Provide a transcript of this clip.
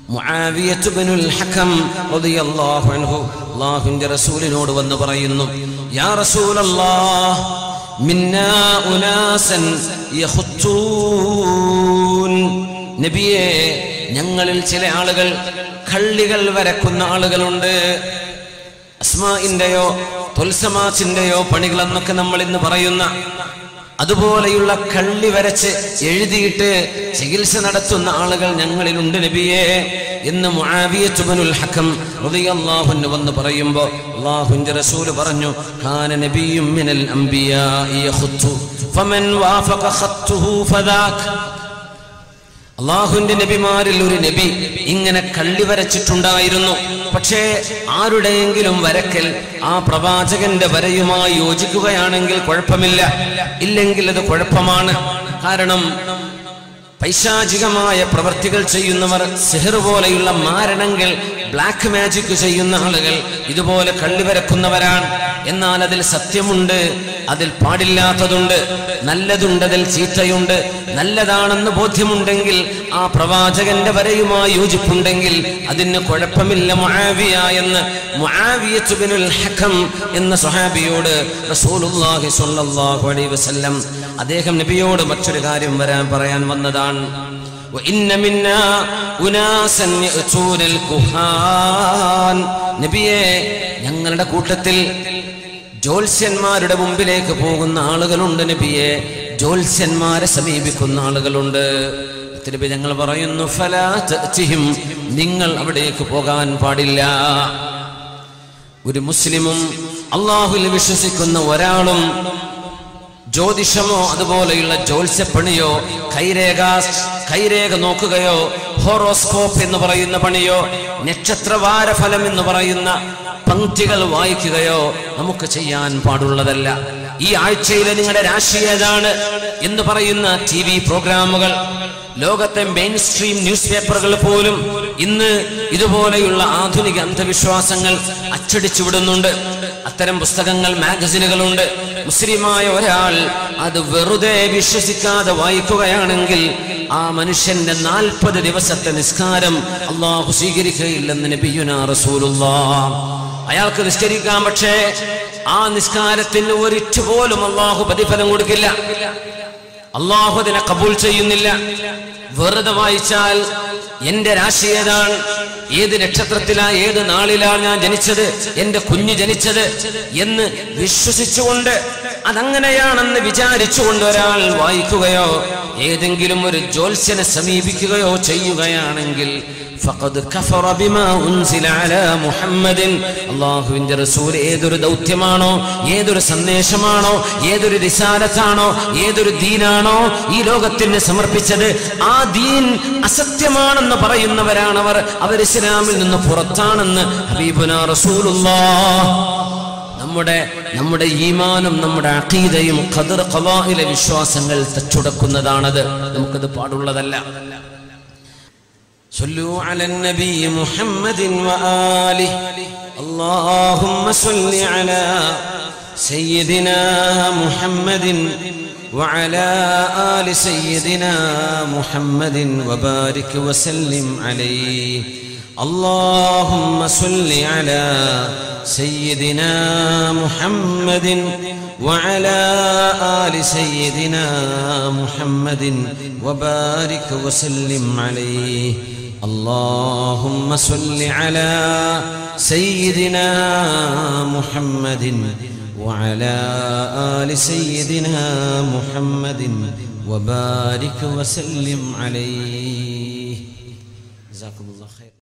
മുആവിയത്ത് ബിനുൽ ഹകം റളിയല്ലാഹു അൻഹു അല്ലാഹുവിന്റെ റസൂലിനോട് വന്ന് പറയുന്നു യാ റസൂലല്ലാഹ് മിന്നാ ഉനാസൻ യഖുത്തൂൻ നബിയേ ഞങ്ങളിൽ ചില ആളുകൾ കള്ളികൾ വരക്കുന്ന ആളുകളുണ്ട് അസ്മാഇന്റെയോ തുൽസമാസിന്റെയോ പണികൾ എന്നൊക്കെ നമ്മൾ ഇന്ന് പറയുന്ന അതുപോലെയുള്ള കള്ളി വരച്ച് എഴുതിയിട്ട് ചികിത്സ നടത്തുന്ന ആളുകൾ ഞങ്ങളിലുണ്ട് നബിയെ എന്ന് മുആവിയത്തുബനുൽ ഹക്കം റളിയല്ലാഹു അൻഹു വന്ന് പറയുമ്പോൾ അല്ലാഹുവിന്റെ റസൂൽ പറഞ്ഞു കാന നബിയ്യും മിനൽ അംബിയാഇ യഖുത്തു ഫമൻ വാഫഖ ഖത്തുഹു ഫദാക് അള്ളാഹുവിന്റെ നബിമാരിൽ ഒരു നബി ഇങ്ങനെ കള്ളി വരച്ചിട്ടുണ്ടായിരുന്നു പക്ഷേ ആരുടെയെങ്കിലും വരക്കൽ ആ പ്രവാചകന്റെ വരയുമായി യോജിക്കുകയാണെങ്കിൽ കുഴപ്പമില്ല ഇല്ലെങ്കിൽ അത് കുഴപ്പമാണ് കാരണം പൈശാചികമായ പ്രവർത്തികൾ ചെയ്യുന്നവർ സിഹർ പോലെയുള്ള മാരണങ്ങൾ ബ്ലാക്ക് മാജിക് ചെയ്യുന്ന ആളുകൾ ഇതുപോലെ കള്ളി വരക്കുന്നവരാണ് എന്നാൽ അതിൽ സത്യമുണ്ട് അതിൽ പാടില്ലാത്തതുണ്ട് നല്ലതുണ്ട് അതിൽ ചീത്തയുണ്ട് നല്ലതാണെന്ന് ബോധ്യമുണ്ടെങ്കിൽ ആ പ്രവാചകന്റെ വരയുമായി യോജിപ്പുണ്ടെങ്കിൽ അതിന് കുഴപ്പമില്ല മുആവിയ എന്ന് മുആവിയത്ത് ബിനുൽ ഹക്കം എന്ന സ്വഹാബിയോട് റസൂലുള്ളാഹി സ്വല്ലല്ലാഹു അലൈഹി വസല്ലം അദ്ദേഹം നബിയോട് മറ്റൊരു കാര്യം വരാൻ പറയാൻ വന്നതാണ് وإن منا أناسا يأتون الكهان നബിയെ ഞങ്ങളുടെ കൂട്ടത്തിൽ ജ്യോത്സ്യന്മാരുടെ മുമ്പിലേക്ക് പോകുന്ന ആളുകളുണ്ട് നബിയെ ജ്യോത്സ്യന്മാരെ സമീപിക്കുന്ന ആളുകളുണ്ട് നബി ഞങ്ങൾ പറയുന്നു ഫലാ തഅ്തിഹിം നിങ്ങൾ അവിടേക്ക് പോകാൻ പാടില്ല ഒരു മുസ്ലിമും അള്ളാഹുൽ വിശ്വസിക്കുന്ന ഒരാളും ജ്യോതിഷമോ അതുപോലെയുള്ള ജ്യോത്സ്യപ്പണിയോ കൈരേഖ കൈരേഖ നോക്കുകയോ ഹോറോസ്കോപ്പ് എന്ന് പറയുന്ന പണിയോ നക്ഷത്രവാര ഫലം എന്ന് പറയുന്ന പങ്ക്തികൾ വായിക്കുകയോ നമുക്ക് ചെയ്യാൻ പാടുള്ളതല്ല ഈ ആഴ്ചയിലെ നിങ്ങളുടെ രാശി ഏതാണ് എന്ന് പറയുന്ന ടി വി പ്രോഗ്രാമുകൾ ലോകത്തെ മെയിൻ സ്ട്രീം ന്യൂസ് പേപ്പറുകൾ പോലും ഇന്ന് ഇതുപോലെയുള്ള ആധുനിക അന്ധവിശ്വാസങ്ങൾ അച്ചടിച്ചു വിടുന്നുണ്ട് അത്തരം പുസ്തകങ്ങൾ മാഗസിനുകളുണ്ട് മുസ്ലിമായ ഒരാൾ അത് വെറുതെ വിശ്വസിക്കാതെ വായിക്കുകയാണെങ്കിൽ ആ മനുഷ്യന്റെ നാൽപ്പത് ദിവസത്തെ നിസ്കാരം അള്ളാഹു സ്വീകരിക്കുകയില്ലെന്ന് നബിയുന റസൂലുള്ളാ അയാൾക്ക് നിസ്കരിക്കാം പക്ഷേ ആ നിസ്കാരത്തിന് ഒരിറ്റ് പോലും അള്ളാഹു പ്രതിഫലം കൊടുക്കില്ല അള്ളാഹു അതിനെ കബൂൽ ചെയ്യുന്നില്ല വെറുതെ വായിച്ചാൽ എന്റെ രാശി ഏതാണ് ഏത് നക്ഷത്രത്തിലാ ഏത് നാളിലാണ് ഞാൻ ജനിച്ചത് എന്റെ കുഞ്ഞ് ജനിച്ചത് എന്ന് വിശ്വസിച്ചുകൊണ്ട് അതങ്ങനെയാണെന്ന് വിചാരിച്ചുകൊണ്ട് ഒരാൾ വായിക്കുകയോ ഏതെങ്കിലും ഒരു ജ്യോത്സ്യനെ സമീപിക്കുകയോ ചെയ്യുകയാണെങ്കിൽ ഫഖദ് കഫറ ബിമാ ഉൻസില അലാ മുഹമ്മദിൻ അല്ലാഹുവിന്റെ റസൂൽ ഏതൊരു ദൗത്യമാണോ ഏതൊരു സന്ദേശമാണോ ഏതൊരു റിസാലത്താണോ ഏതൊരു ദീനാണോ ഈ ലോകത്തിന് സമർപ്പിച്ചത് ആ ദീൻ അസത്യമാണെന്ന് പറയുന്നവരാണ് അവർ അവർ ഇസ്ലാമിൽ നിന്ന് പുറത്താണെന്ന് ഹബീബുന റസൂലുള്ളാഹ് നമ്മുടെ നമ്മുടെ ഈമാനും നമ്മുടെ അഖീദയും ഖദർ ഖവായിലെ വിശ്വാസങ്ങൾ തച്ചുടക്കുന്നതാണത് നമുക്കത് പാടുള്ളതല്ല صلوا على النبي محمد وآله اللهم صل على سيدنا محمد وعلى آل سيدنا محمد وبارك وسلم عليه اللهم صل على سيدنا محمد وعلى آل سيدنا محمد وبارك وسلم عليه اللهم صل على سيدنا محمد وعلى آل سيدنا محمد وبارك وسلم عليه جزاكم الله خير